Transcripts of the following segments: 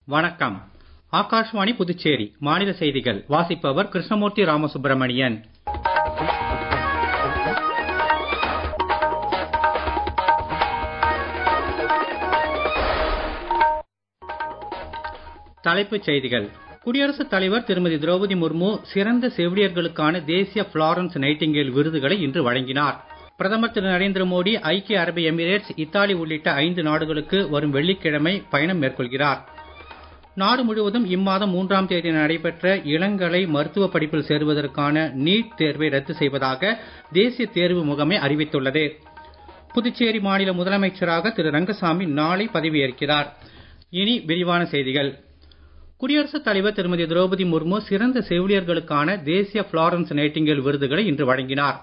வணக்கம் ஆகாஷ்வாணி புதுச்சேரி மாநில செய்திகள் வாசிப்பவர் கிருஷ்ணமூர்த்தி ராமசுப்ரமணியன் தலைப்புச் செய்திகள் குடியரசுத் தலைவர் திருமதி திரௌபதி முர்மு சிறந்த செவிலியர்களுக்கான தேசிய பிளாரன்ஸ் நைட்டிங்கேல் விருதுகளை இன்று வழங்கினார் பிரதமர் திரு நரேந்திர மோடி ஐக்கிய அரபு எமிரேட்ஸ் இத்தாலி உள்ளிட்ட ஐந்து நாடுகளுக்கு வரும் வெள்ளிக்கிழமை பயணம் மேற்கொள்கிறார் நாடு முழுவதும் இம்மாதம் மூன்றாம் தேதி நடைபெற்ற இளங்கலை மருத்துவ படிப்பில் சேருவதற்கான நீட் தேர்வை ரத்து செய்வதாக தேசிய தேர்வு முகமை அறிவித்துள்ளது புதுச்சேரி மாநில முதலமைச்சராக திரு ரங்கசாமி நாளை பதவியேற்கிறார் இனி விரிவான செய்திகள் குடியரசுத் தலைவர் திருமதி திரௌபதி முர்மு சிறந்த செவிலியர்களுக்கான தேசிய பிளாரன்ஸ் நைட்டிங்கேல் விருதுகளை இன்று வழங்கினார்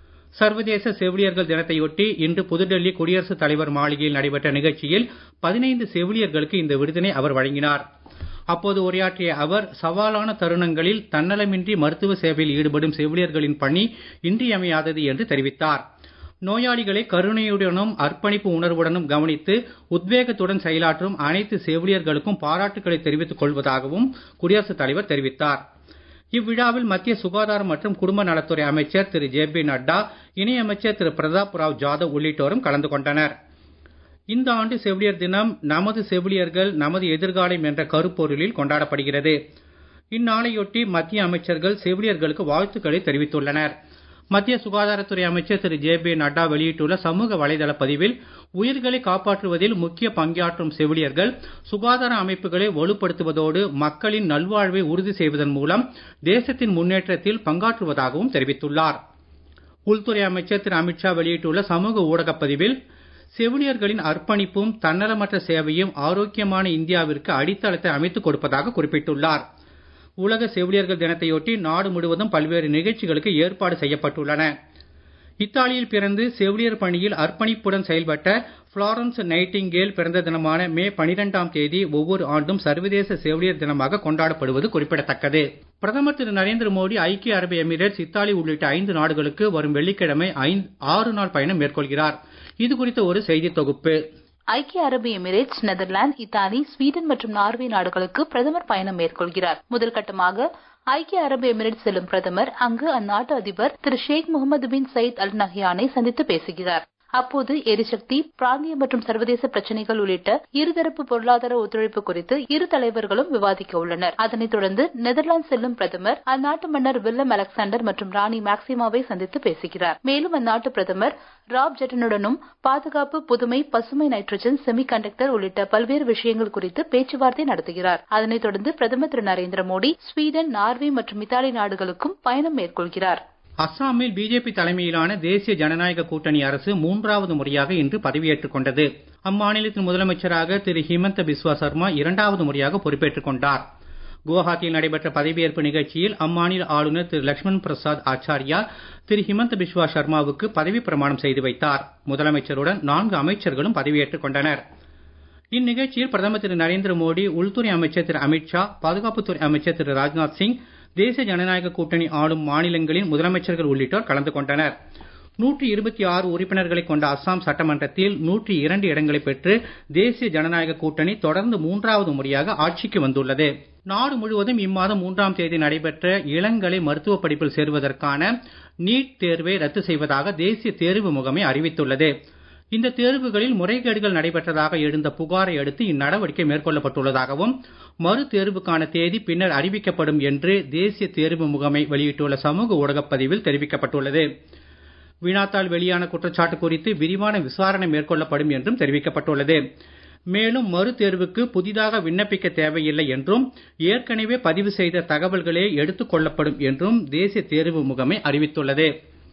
சர்வதேச செவிலியர்கள் தினத்தையொட்டி இன்று புதுடெல்லி குடியரசுத் தலைவர் மாளிகையில் நடைபெற்ற நிகழ்ச்சியில் பதினைந்து செவிலியர்களுக்கு இந்த விருதினை அவர் வழங்கினார் அப்போது உரையாற்றிய அவர் சவாலான தருணங்களில் தன்னலமின்றி மருத்துவ சேவையில் ஈடுபடும் செவிலியர்களின் பணி இன்றியமையாதது என்று தெரிவித்தார் நோயாளிகளை கருணையுடனும் அர்ப்பணிப்பு உணர்வுடனும் கவனித்து உத்வேகத்துடன் செயலாற்றும் அனைத்து செவிலியர்களுக்கும் பாராட்டுக்களை தெரிவித்துக் கொள்வதாகவும் குடியரசுத் தலைவர் தெரிவித்தார் இவ்விழாவில் மத்திய சுகாதாரம் மற்றும் குடும்ப நலத்துறை அமைச்சர் திரு ஜே பி நட்டா இணையமைச்சர் திரு பிரதாப் ராவ் ஜாதவ் உள்ளிட்டோரும் கலந்து கொண்டனர் இந்த ஆண்டு செவிலியர் தினம் நமது செவிலியர்கள் நமது எதிர்காலம் என்ற கருப்பொருளில் கொண்டாடப்படுகிறது இந்நாளையொட்டி மத்திய அமைச்சர்கள் செவிலியர்களுக்கு வாழ்த்துக்களை தெரிவித்துள்ளனர் மத்திய சுகாதாரத்துறை அமைச்சர் திரு ஜே பி நட்டா வெளியிட்டுள்ள சமூக வலைதள பதிவில் உயிர்களை காப்பாற்றுவதில் முக்கிய பங்காற்றும் செவிலியர்கள் சுகாதார அமைப்புகளை வலுப்படுத்துவதோடு மக்களின் நல்வாழ்வை உறுதி செய்வதன் மூலம் தேசத்தின் முன்னேற்றத்தில் பங்காற்றுவதாகவும் தெரிவித்துள்ளார் உள்துறை அமைச்சர் திரு அமித்ஷா வெளியிட்டுள்ள சமூக ஊடகப் பதிவில் செவிலியர்களின் அர்ப்பணிப்பும் தன்னலமற்ற சேவையும் ஆரோக்கியமான இந்தியாவிற்கு அடித்தளத்தை அமைத்துக் கொடுப்பதாக குறிப்பிட்டுள்ளார் உலக செவிலியர்கள் தினத்தையொட்டி நாடு முழுவதும் பல்வேறு நிகழ்ச்சிகளுக்கு ஏற்பாடு செய்யப்பட்டுள்ளன இத்தாலியில் பிறந்து செவிலியர் பணியில் அர்ப்பணிப்புடன் செயல்பட்ட பிளாரன்ஸ் நைட்டிங்கேல் பிறந்த தினமான மே 12ஆம் தேதி ஒவ்வொரு ஆண்டும் சர்வதேச செவிலியர் தினமாக கொண்டாடப்படுவது குறிப்பிடத்தக்கது பிரதமர் திரு நரேந்திர மோடி ஐக்கிய அரபு எமிரேட்ஸ் இத்தாலி உள்ளிட்ட ஐந்து நாடுகளுக்கு வரும் வெள்ளிக்கிழமை ஆறு நாள் பயணம் மேற்கொள்கிறார் இது குறித்த ஒரு செய்தி தொகுப்பு ஐக்கிய அரபு எமிரேட்ஸ் நெதர்லாந்து இத்தாலி ஸ்வீடன் மற்றும் நார்வே நாடுகளுக்கு பிரதமர் பயணம் மேற்கொள்கிறார் முதல் கட்டமாக ஐக்கிய அரபு எமிரேட்ஸ் செல்லும் பிரதமர் அங்கு அந்நாட்டு அதிபர் திரு ஷேக் முகமது பின் சயித் அல் நஹ்யானை சந்தித்து பேசுகிறார் அப்போது எரிசக்தி பிராந்திய மற்றும் சர்வதேச பிரச்சனைகள் உள்ளிட்ட இருதரப்பு பொருளாதார ஒத்துழைப்பு குறித்து இரு தலைவர்களும் விவாதிக்க உள்ளனர் அதனைத் தொடர்ந்து நெதர்லாந்து செல்லும் பிரதமர் அந்நாட்டு மன்னர் வில்லம் அலெக்சாண்டர் மற்றும் ராணி மேக்சிமாவை சந்தித்து பேசுகிறார் மேலும் அந்நாட்டு பிரதமர் ராப் ஜெட்டனுடனும் பாதுகாப்பு புதுமை பசுமை நைட்ரஜன் செமி கண்டக்டர் உள்ளிட்ட பல்வேறு விஷயங்கள் குறித்து பேச்சுவார்த்தை நடத்துகிறார் அதனைத் தொடர்ந்து பிரதமர் திரு நரேந்திர மோடி ஸ்வீடன் நார்வே மற்றும் இத்தாலி நாடுகளுக்கும் பயணம் மேற்கொள்கிறார் அஸ்ஸாமில் பிஜேபி தலைமையிலான தேசிய ஜனநாயக கூட்டணி அரசு மூன்றாவது முறையாக இன்று பதவியேற்றுக் கொண்டது அம்மாநிலத்தின் முதலமைச்சராக திரு ஹிமந்த பிஸ்வா சர்மா இரண்டாவது முறையாக பொறுப்பேற்றுக் கொண்டார் குவஹாத்தியில் நடைபெற்ற பதவியேற்பு நிகழ்ச்சியில் அம்மாநில ஆளுநர் திரு லட்சுமண் பிரசாத் ஆச்சாரியா திரு ஹிமந்த பிஸ்வா சர்மாவுக்கு பதவி பிரமாணம் செய்து வைத்தார் முதலமைச்சருடன் நான்கு அமைச்சர்களும் பதவியேற்றுக் கொண்டனர் இந்நிகழ்ச்சியில் பிரதமர் திரு நரேந்திர மோடி உள்துறை அமைச்சர் திரு அமித்ஷா பாதுகாப்புத்துறை அமைச்சர் திரு ராஜ்நாத் சிங் தேசிய ஜனநாயக கூட்டணி ஆளும் மாநிலங்களின் முதலமைச்சர்கள் உள்ளிட்டோர் கலந்து கொண்டனர் நூற்றி இருபத்தி ஆறு உறுப்பினர்களை கொண்ட அஸ்ஸாம் சட்டமன்றத்தில் நூற்றி இரண்டு இடங்களை பெற்று தேசிய ஜனநாயக கூட்டணி தொடர்ந்து மூன்றாவது முறையாக ஆட்சிக்கு வந்துள்ளது நாடு முழுவதும் இம்மாதம் மூன்றாம் தேதி நடைபெற்ற இளங்கலை மருத்துவ படிப்பில் சேருவதற்கான நீட் தேர்வை ரத்து செய்வதாக தேசிய தேர்வு முகமை அறிவித்துள்ளது இந்த தேர்வுகளில் முறைகேடுகள் நடைபெற்றதாக எழுந்த புகாரை அடுத்து இந்நடவடிக்கை மேற்கொள்ளப்பட்டுள்ளதாகவும் மறு தேர்வுக்கான தேதி பின்னர் அறிவிக்கப்படும் என்று தேசிய தேர்வு முகமை வெளியிட்டுள்ள சமூக ஊடகப் பதிவில் தெரிவிக்கப்பட்டுள்ளது வினாத்தால் வெளியான குற்றச்சாட்டு குறித்து விரிவான விசாரணை மேற்கொள்ளப்படும் என்றும் தெரிவிக்கப்பட்டுள்ளது மேலும் மறு தேர்வுக்கு புதிதாக விண்ணப்பிக்க தேவையில்லை என்றும் ஏற்கனவே பதிவு செய்த தகவல்களே எடுத்துக் கொள்ளப்படும் என்றும் தேசிய தேர்வு முகமை அறிவித்துள்ளது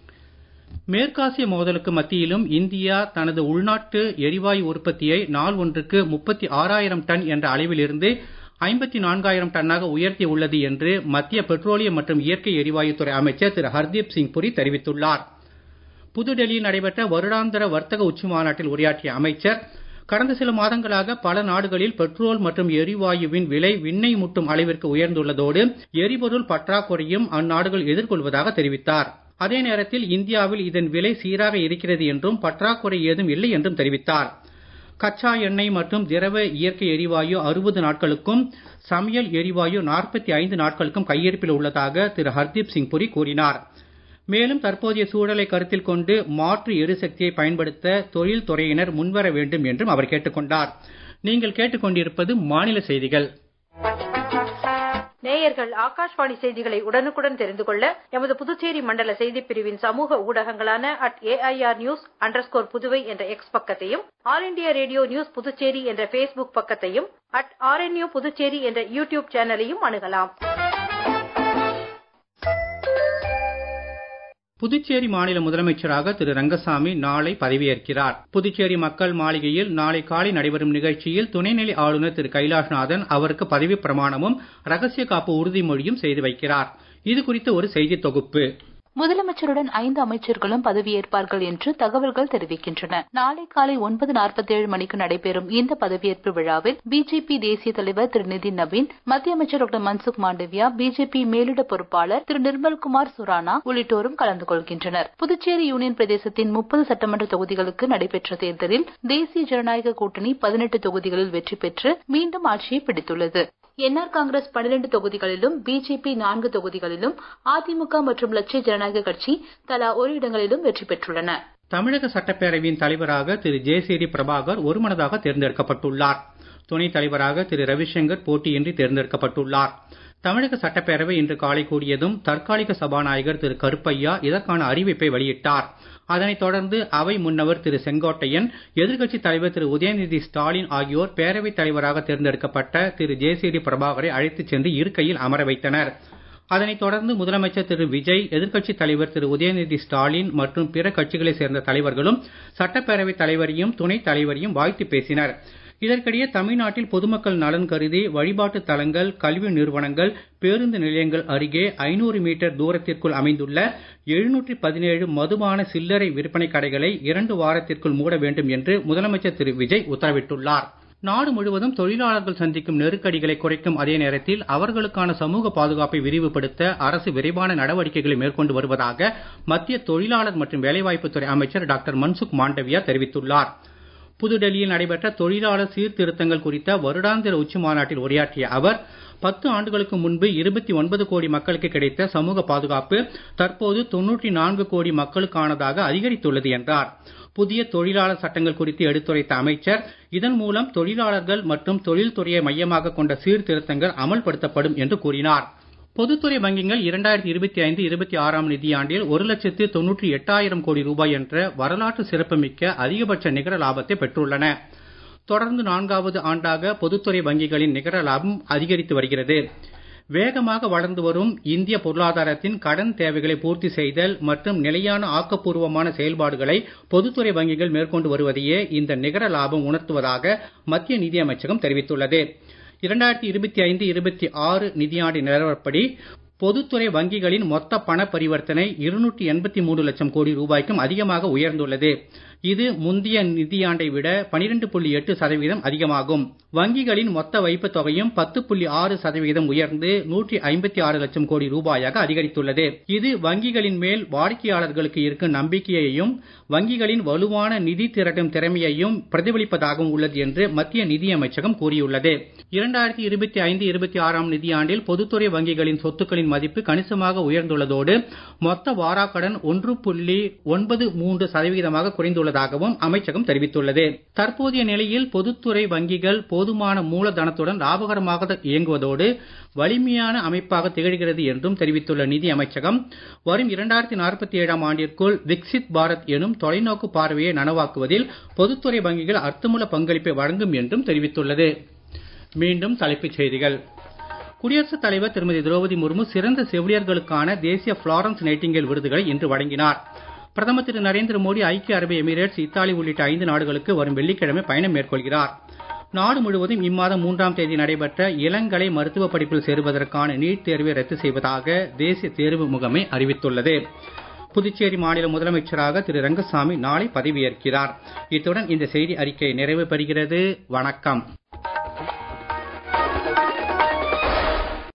மேற்காசிய மோதலுக்கு மத்தியிலும் இந்தியா தனது உள்நாட்டு எரிவாயு உற்பத்தியை நாள் ஒன்றுக்கு முப்பத்தி ஆறாயிரம் டன் என்ற அளவிலிருந்து ஐம்பத்தி நான்காயிரம் டன்னாக உயர்த்தி உள்ளது என்று மத்திய பெட்ரோலியம் மற்றும் இயற்கை எரிவாயு துறை அமைச்சர் திரு ஹர்தீப் சிங் புரி தெரிவித்துள்ளார் புதுடெல்லியில் நடைபெற்ற வருடாந்திர வர்த்தக உச்சி மாநாட்டில் உரையாற்றிய அமைச்சர் கடந்த சில மாதங்களாக பல நாடுகளில் பெட்ரோல் மற்றும் எரிவாயுவின் விலை விண்ணை முட்டும் அளவிற்கு உயர்ந்துள்ளதோடு எரிபொருள் பற்றாக்குறையும் அந்நாடுகள் எதிர்கொள்வதாக தெரிவித்தார் அதே நேரத்தில் இந்தியாவில் இதன் விலை சீராக இருக்கிறது என்றும் பற்றாக்குறை ஏதும் இல்லை என்றும் தெரிவித்தார் கச்சா எண்ணெய் மற்றும் திரவ இயற்கை எரிவாயு அறுபது நாட்களுக்கும் சமையல் எரிவாயு நாற்பத்தி ஐந்து நாட்களுக்கும் கையிருப்பில் உள்ளதாக திரு ஹர்தீப் சிங் புரி கூறினார் மேலும் தற்போதைய சூழலை கருத்தில் கொண்டு மாற்று எரிசக்தியை பயன்படுத்த தொழில் துறையினர் முன்வர வேண்டும் என்றும் அவர் கேட்டுக்கொண்டார் நீங்கள் கேட்டுக்கொண்டிருப்பது மாநில செய்திகள் நேயர்கள் ஆகாஷ்வாணி செய்திகளை உடனுக்குடன் தெரிந்து கொள்ள எமது புதுச்சேரி மண்டல செய்திப் பிரிவின் சமூக ஊடகங்களான at AIR news underscore Puduvai என்ற எக்ஸ் பக்கத்தையும் all India radio news Puducherry என்ற ஃபேஸ்புக் பக்கத்தையும் அட் ஆர்என்யூ புதுச்சேரி என்ற யூடியூப் சேனலையும் அணுகலாம் புதுச்சேரி மாநில முதலமைச்சராக திரு ரங்கசாமி நாளை பதவியேற்கிறார் புதுச்சேரி மக்கள் மாளிகையில் நாளை காலை நடைபெறும் நிகழ்ச்சியில் துணைநிலை ஆளுநர் திரு கைலாஷ்நாதன் அவருக்கு பதவி பிரமாணமும் ரகசிய காப்பு உறுதிமொழியும் செய்து வைக்கிறார் இது குறித்த ஒரு செய்தி தொகுப்பு முதலமைச்சருடன் ஐந்து அமைச்சர்களும் பதவியேற்பார்கள் என்று தகவல்கள் தெரிவிக்கின்றன நாளை காலை ஒன்பது நாற்பத்தி ஏழு மணிக்கு நடைபெறும் இந்த பதவியேற்பு விழாவில் பிஜேபி தேசிய தலைவர் திரு நிதின் நவீன் மத்திய அமைச்சர் டாக்டர் மன்சுக் மாண்டவியா பிஜேபி மேலிட பொறுப்பாளர் திரு நிர்மல்குமார் சுரானா உள்ளிட்டோரும் கலந்து கொள்கின்றனர் புதுச்சேரி யூனியன் பிரதேசத்தின் முப்பது சட்டமன்ற தொகுதிகளுக்கு நடைபெற்ற தேர்தலில் தேசிய ஜனநாயக கூட்டணி பதினெட்டு தொகுதிகளில் வெற்றி பெற்று மீண்டும் ஆட்சியை பிடித்துள்ளது என்ஆர் காங்கிரஸ் பனிரெண்டு தொகுதிகளிலும் பிஜேபி நான்கு தொகுதிகளிலும் அதிமுக மற்றும் லட்சிய ஜனநாயக கட்சி தலா ஒரு இடங்களிலும் வெற்றி பெற்றுள்ளன தமிழக சட்டப்பேரவையின் தலைவராக திரு ஜேசிடி பிரபாகர் ஒருமனதாக தேர்ந்தெடுக்கப்பட்டுள்ளார் துணைத் தலைவராக திரு ரவிசங்கர் போட்டியின்றி தேர்ந்தெடுக்கப்பட்டுள்ளார் தமிழக சட்டப்பேரவை இன்று காலை கூடியதும் தற்காலிக சபாநாயகர் திரு கருப்பையா இதற்கான அறிவிப்பை வெளியிட்டார் அதனைத் தொடர்ந்து அவை முன்னவர் திரு செங்கோட்டையன் எதிர்க்கட்சித் தலைவர் திரு உதயநிதி ஸ்டாலின் ஆகியோர் பேரவைத் தலைவராக தேர்ந்தெடுக்கப்பட்ட திரு ஜேசிடி பிரபாகரை அழைத்துச் சென்று இருக்கையில் அமர வைத்தனர் அதனைத் தொடர்ந்து முதலமைச்சர் திரு விஜய் எதிர்க்கட்சித் தலைவர் திரு உதயநிதி ஸ்டாலின் மற்றும் பிற கட்சிகளைச் சேர்ந்த தலைவர்களும் சட்டப்பேரவைத் தலைவரையும் துணைத் தலைவரையும் வாழ்த்து பேசினர் இதற்கிடையே தமிழ்நாட்டில் பொதுமக்கள் நலன் கருதி வழிபாட்டு தலங்கள் கல்வி நிறுவனங்கள் பேருந்து நிலையங்கள் அருகே ஐநூறு மீட்டர் தூரத்திற்குள் அமைந்துள்ள எழுநூற்றி பதினேழு மதுபான சில்லறை விற்பனை கடைகளை இரண்டு வாரத்திற்குள் மூட வேண்டும் என்று முதலமைச்சர் திரு விஜய் உத்தரவிட்டுள்ளார் நாடு முழுவதும் தொழிலாளர்கள் சந்திக்கும் நெருக்கடிகளை குறைக்கும் அதே நேரத்தில் அவர்களுக்கான சமூக பாதுகாப்பை விரிவுபடுத்த அரசு விரைவான நடவடிக்கைகளை மேற்கொண்டு வருவதாக மத்திய தொழிலாளர் மற்றும் வேலைவாய்ப்புத்துறை அமைச்சர் டாக்டர் மன்சுக் மாண்டவியா தெரிவித்துள்ளார் புதுடெல்லியில் நடைபெற்ற தொழிலாளர் சீர்திருத்தங்கள் குறித்த வருடாந்திர உச்சி மாநாட்டில் உரையாற்றிய அவர் பத்து ஆண்டுகளுக்கு முன்பு இருபத்தி ஒன்பது கோடி மக்களுக்கு கிடைத்த சமூக பாதுகாப்பு தற்போது தொன்னூற்றி நான்கு கோடி மக்களுக்கானதாக அதிகரித்துள்ளது என்றார் புதிய தொழிலாளர் சட்டங்கள் குறித்து எடுத்துரைத்த அமைச்சர் இதன் மூலம் தொழிலாளர்கள் மற்றும் தொழில்துறையை மையமாக கொண்ட சீர்திருத்தங்கள் அமல்படுத்தப்படும் என்று கூறினார் பொதுத்துறை வங்கிகள் இரண்டாயிரத்தி இருபத்தி ஐந்து இருபத்தி ஆறாம் நிதியாண்டில் ஒரு லட்சத்து தொன்னூற்றி எட்டாயிரம் கோடி ரூபாய் என்ற வரலாற்று சிறப்புமிக்க அதிகபட்ச நிகர லாபத்தை பெற்றுள்ளன தொடர்ந்து நான்காவது ஆண்டாக பொதுத்துறை வங்கிகளின் நிகர லாபம் அதிகரித்து வருகிறது வேகமாக வளர்ந்து வரும் இந்திய பொருளாதாரத்தின் கடன் தேவைகளை பூர்த்தி செய்தல் மற்றும் நிலையான ஆக்கப்பூர்வமான செயல்பாடுகளை பொதுத்துறை வங்கிகள் மேற்கொண்டு வருவதையே இந்த நிகர லாபம் உணர்த்துவதாக மத்திய நிதியமைச்சகம் தெரிவித்துள்ளது இரண்டாயிரத்தி இருபத்தி ஐந்து இருபத்தி ஆறு நிதியாண்டு நிலவரப்படி பொதுத்துறை வங்கிகளின் மொத்த பண பரிவர்த்தனை இருநூற்றி எண்பத்தி மூன்று லட்சம் கோடி ரூபாய்க்கும் அதிகமாக உயர்ந்துள்ளது இது முந்தைய நிதியாண்டை விட பனிரெண்டு புள்ளி எட்டு சதவீதம் அதிகமாகும் வங்கிகளின் மொத்த வைப்புத் தொகையும் பத்து புள்ளி ஆறு சதவீதம் உயர்ந்து நூற்றி ஐம்பத்தி ஆறு லட்சம் கோடி ரூபாயாக அதிகரித்துள்ளது இது வங்கிகளின் மேல் வாடிக்கையாளர்களுக்கு இருக்கும் நம்பிக்கையையும் வங்கிகளின் வலுவான நிதி திரட்டும் திறமையையும் பிரதிபலிப்பதாகவும் உள்ளது என்று மத்திய நிதியமைச்சகம் கூறியுள்ளது இரண்டாயிரத்தி இருபத்தி ஐந்து இருபத்தி ஆறாம் நிதியாண்டில் பொதுத்துறை வங்கிகளின் சொத்துக்களின் மதிப்பு கணிசமாக உயர்ந்துள்ளதோடு மொத்த வாராக்கடன் ஒன்று புள்ளி ஒன்பது மூன்று சதவீதமாக குறைந்துள்ளதாகவும் அமைச்சகம் தெரிவித்துள்ளது தற்போதைய நிலையில் பொதுத்துறை வங்கிகள் போதுமான மூலதனத்துடன் லாபகரமாக இயங்குவதோடு வலிமையான அமைப்பாக திகழ்கிறது என்றும் தெரிவித்துள்ள நிதி அமைச்சகம் வரும் இரண்டாயிரத்தி நாற்பத்தி ஏழாம் ஆண்டிற்குள் விக்சித் பாரத் எனும் தொலைநோக்கு பார்வையை நனவாக்குவதில் பொதுத்துறை வங்கிகள் அர்த்தமுள்ள பங்களிப்பை வழங்கும் என்றும் தெரிவித்துள்ளது மீண்டும் தலைப்புச் செய்திகள் குடியரசுத் தலைவர் திருமதி திரௌபதி முர்மு சிறந்த செவிலியர்களுக்கான தேசிய பிளாரன்ஸ் நைட்டிங்கேல் விருதுகளை இன்று வழங்கினார் பிரதமர் திரு நரேந்திர மோடி ஐக்கிய அரபு எமிரேட்ஸ் இத்தாலி உள்ளிட்ட ஐந்து நாடுகளுக்கு வரும் வெள்ளிக்கிழமை பயணம் மேற்கொள்கிறார் நாடு முழுவதும் இம்மாதம் மூன்றாம் தேதி நடைபெற்ற இளங்கலை மருத்துவ படிப்பில் சேருவதற்கான நீட் தேர்வை ரத்து செய்வதாக தேசிய தேர்வு முகமை அறிவித்துள்ளது புதுச்சேரி மாநில முதலமைச்சராக திரு ரங்கசாமி நாளை பதவியேற்கிறார் இத்துடன் இந்த செய்தி அறிக்கை நிறைவு பெறுகிறது வணக்கம்